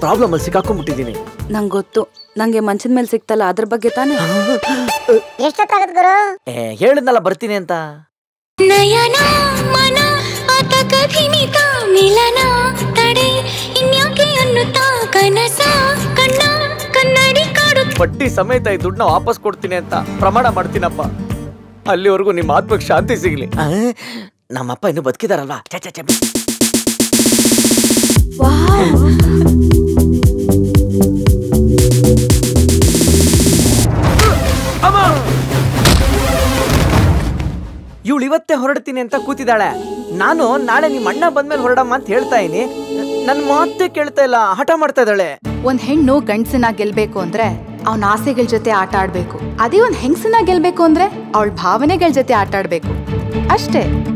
Problem ಅಲ್ಲಿ ಸಿಕ್ಕಾಕೊಂಡ್ಬಿಟ್ಟಿದ್ದೀನಿ ನಂಗೆ ಗೊತ್ತು ನಂಗೆ ಮಂಚದ ಮೇಲೆ ಸಿಕ್ತಲ್ಲ ಅದ್ರ ಬಗ್ಗೆ ತಾನೇ ಎಷ್ಟೊತ್ತಾಗತ್ ಗುರು ಏ ಹೇಳಿದ್ನಲ್ಲ ಬರ್ತೀನಿ ಅಂತ ನಯನ ಮನ ಆತಕ ಧಿಮಿತ ಮಿಲನ ತಡೆ ಇನ್ಯಾಕೆ ಅನ್ನುತ್ತಾ ಕನಸ ಕಣ್ಣ ಕನ್ನಡಿ ಕಾಡು ಬಡ್ಡಿ ಸಮೇತ ಈ ದುಡ್ಡನ್ನ ವಾಪಸ್ ಕೊಡ್ತೀನಿ ಅಂತ ಪ್ರಮಾಣ ಮಾಡ್ತೀನಪ್ಪ ಅಲ್ಲಿವರೆಗೂ ನಿಮ್ಮ ಆತ್ಮಕ್ಕೆ ಶಾಂತಿ ಸಿಗ್ಲಿ ಆ, ನಮ್ಮಪ್ಪ ಇನ್ನು ಬದುಕಿದಾರಲ್ವಾ ಛೆ, ಛೆ, ಛೆ. ಇವಳು ಇವತ್ತೇ ಹೊರಡ್ತೀನಿ ಅಂತ ಕೂತಿದ್ದಾಳೆ ನಾನು ನಾಳೆ ನಿಮ್ಮ ಅಣ್ಣ ಬಂದ್ಮೇಲೆ ಹೊರಡಮ್ಮ ಅಂತ ಹೇಳ್ತಾ ಇದೀನಿ ನನ್ನ ಮಾತೇ ಕೇಳ್ತಾ ಇಲ್ಲ ಹಠ ಮಾಡ್ತಾ ಇದ್ದಾಳೆ ಒಂದ್ ಹೆಣ್ಣು ಗಂಡಸನ್ನ ಗೆಲ್ಬೇಕು ಅಂದ್ರೆ ಅವನ ಆಸೆಗಳ ಜೊತೆ ಆಟ ಆಡ್ಬೇಕು ಅದೇ ಒಂದ್ ಹೆಂಗಸನ್ನ ಗೆಲ್ಬೇಕು ಅಂದ್ರೆ ಅವಳ ಭಾವನೆಗಳ ಜೊತೆ ಆಟ ಆಡ್ಬೇಕು ಅಷ್ಟೇ